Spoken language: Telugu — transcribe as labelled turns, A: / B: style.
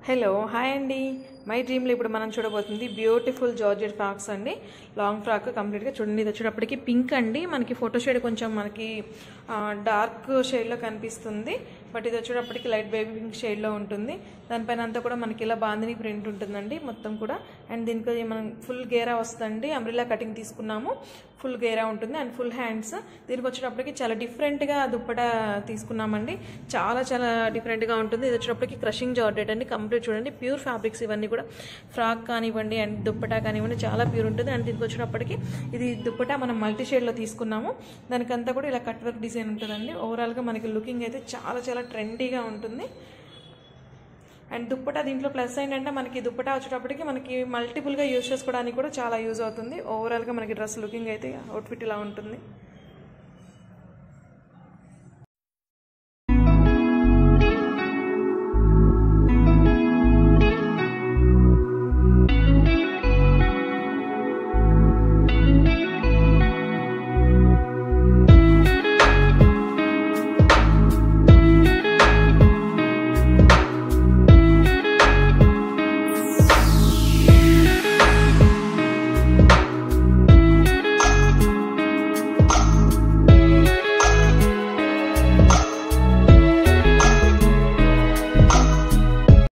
A: హలో హాయ్ అండి మై డ్రీమ్లో ఇప్పుడు మనం చూడబోతుంది బ్యూటిఫుల్ జార్జెట్ ఫ్రాక్స్ అండి లాంగ్ ఫ్రాక్ కంప్లీట్గా చూడండి ఇది వచ్చేటప్పటికి పింక్ అండి మనకి ఫోటో షేడ్ కొంచెం మనకి డార్క్ షేడ్లో కనిపిస్తుంది బట్ ఇది వచ్చేటప్పటికి లైట్ బేబీ పింక్ షేడ్లో ఉంటుంది దానిపైన అంతా కూడా మనకి ఇలా బాందిని ప్రింట్ ఉంటుందండి మొత్తం కూడా అండ్ దీనికి మనం ఫుల్ గేరా వస్తుందండి అంబ్రిల్లా కటింగ్ తీసుకున్నాము ఫుల్ గేరా ఉంటుంది అండ్ ఫుల్ హ్యాండ్స్ దీనికి వచ్చేటప్పటికి చాలా డిఫరెంట్గా దుప్పట తీసుకున్నామండి చాలా చాలా డిఫరెంట్గా ఉంటుంది ఇది వచ్చేటప్పటికి క్రషింగ్ జార్డెట్ అండి కంప్లీట్ చూడండి ప్యూర్ ఫ్యాబ్రిక్స్ ఇవన్నీ కూడా ఫ్రాక్ కానివ్వండి అండ్ దుప్పటా కానివ్వండి చాలా ప్యూర్ ఉంటుంది అండ్ దీనికి వచ్చేటప్పటికి ఇది దుప్పటా మనం మల్టీ షేడ్లో తీసుకున్నాము దానికంతా కూడా ఇలా కట్ వర్క్ డిజైన్ ఉంటుందండి ఓవరాల్గా మనకి లుకింగ్ అయితే చాలా చాలా ట్రెండీగా ఉంటుంది అండ్ దుప్పటా దీంట్లో ప్లస్ ఏంటంటే మనకి దుప్పటా వచ్చేటప్పటికి మనకి మల్టిపుల్గా యూజ్ చేసుకోవడానికి కూడా చాలా యూజ్ అవుతుంది ఓవరాల్గా మనకి డ్రెస్ లుకింగ్ అయితే అవుట్ఫిట్ ఇలా ఉంటుంది